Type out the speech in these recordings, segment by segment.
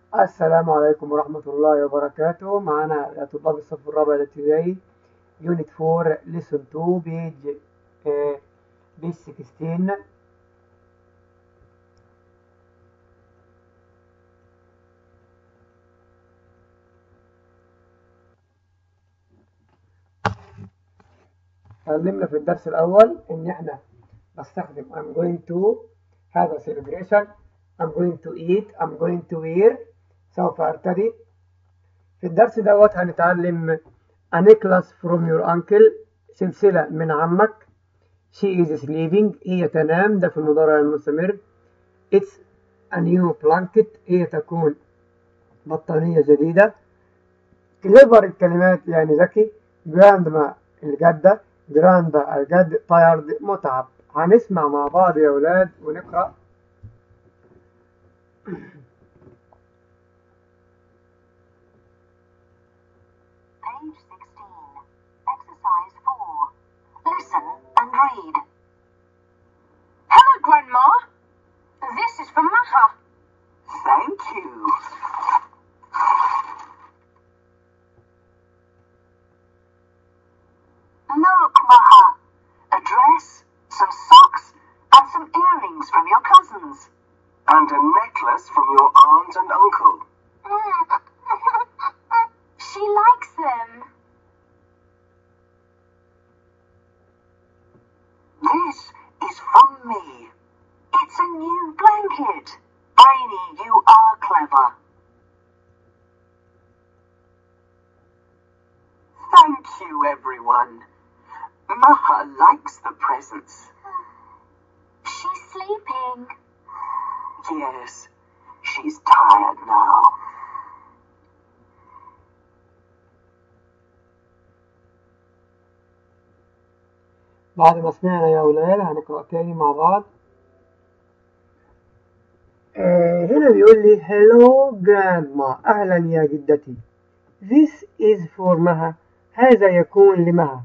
السلام عليكم ورحمة الله وبركاته معنا يا طلاب الصف الرابع الابتدائي يونت 4 ليسون 2 بيج آه، بيج 16 اتعلمنا في الدرس الأول إن إحنا نستخدم I'm going to have a celebration I'm going to eat I'm going to wear سوف أرتدي في الدرس دوت هنتعلم a necklace from your uncle سلسلة من عمك she is sleeping هي تنام ده في المضارع المستمر it's a new blanket هي تكون بطانية جديدة clever الكلمات يعني ذكي grandma الجدة جراندا الجد tired متعب هنسمع مع بعض يا أولاد ونقرأ Page 16. Exercise 4. Listen and read. Hello, Grandma. This is for Maha. Thank you. Look, Maha. A dress, some socks, and some earrings from your cousins. and a necklace from your aunt and uncle. she likes them. This is from me. It's a new blanket. Brainy, you are clever. Thank you, everyone. Maha likes the presents. She's sleeping. Yes, she's tired now. بعد ما سمعنا يا أولاد هنقرأ تاني مع بعض آه هنا بيقول لي hello grandma أهلا يا جدتي this is for مها هذا يكون لمها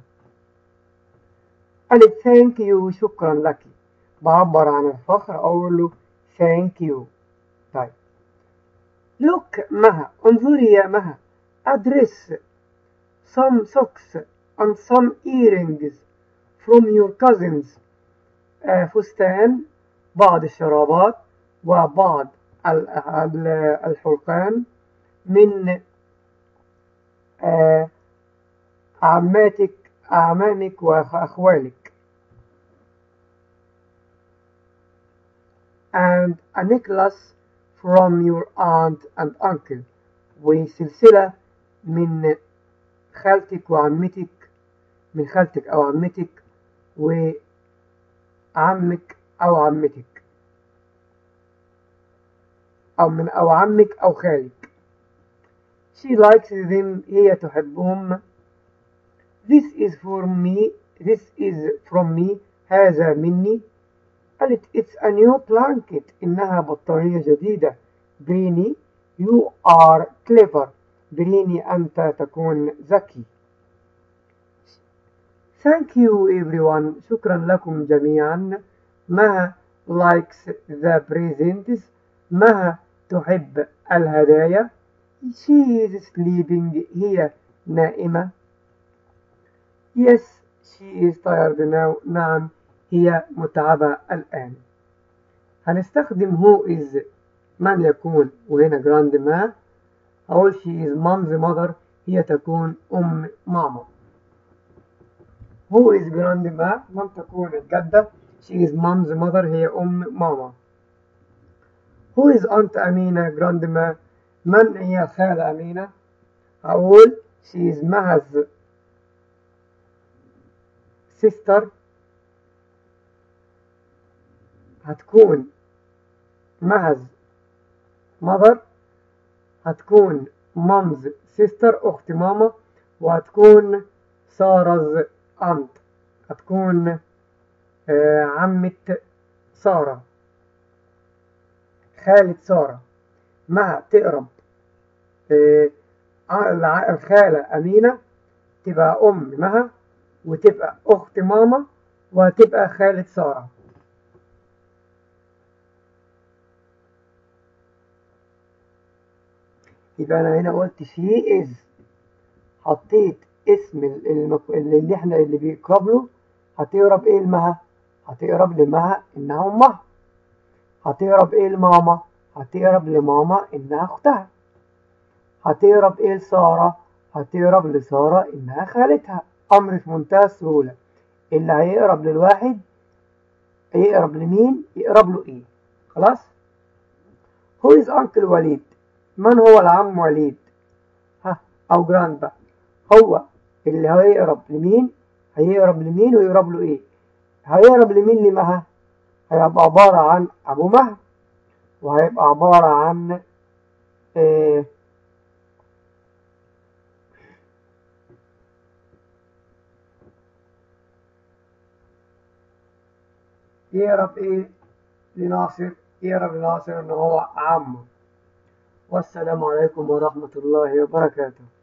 قالت thank you شكرا لك بعبر عن الفخر أقول له thank you طيب look مها انظري يا مها address some socks and some earrings from your cousins آه، فستان بعض الشرابات وبعض ال- ال- الحلقان من آه، عماتك أعمامك وأخوالك and a necklace from your aunt and uncle وسلسلة من خالتك وعمتك من خالتك أو عمتك وعمك أو عمتك أو من أو عمك أو خالك she likes them هي تحبهم this is for me this is from me هذا مني قالت it's a new blanket إنها بطانية جديدة بريني you are clever بريني أنت تكون ذكي Thank you everyone شكرا لكم جميعا مها likes the presents مها تحب الهدايا she is sleeping هي نائمة yes she is tired now نعم هي متعبة الآن هنستخدم who is من يكون وهنا grandma أقول she is mom's mother هي تكون أم ماما Who is grandma؟ من تكون الجدة She is mom's mother هي أم ماما Who is aunt أمينة grandma؟ من هي خالة أمينة؟ أقول she is مهز sister هتكون مهز mother هتكون mom's sister أخت ماما وهتكون سارة أنت هتكون آه، عمة سارة خالة سارة مها تقرب آه، الع- الخالة أمينة تبقى أم مها وتبقى أخت ماما وهتبقى خالة سارة يبقى أنا هنا قلت شي إز حطيت اسم ال- المك... اللي احنا اللي بيقرب له هتقرب ايه لمها هتقرب لمها انها امها هتقرب ايه لماما هتقرب لماما انها اختها هتقرب ايه لسارة هتقرب لسارة انها خالتها امر في منتهى السهولة اللي هيقرب للواحد يقرب لمين يقرب له ايه خلاص Who is Uncle وليد من هو العم وليد ها او جراند بقى هو اللي هيقرب لمين هيقرب لمين ويقرب له ايه هيقرب لمين لمها هيبقى عبارة عن ابو مها وهيبقى عبارة عن آه يقرب ايه لناصر يقرب لناصر ان هو عمه والسلام عليكم ورحمة الله وبركاته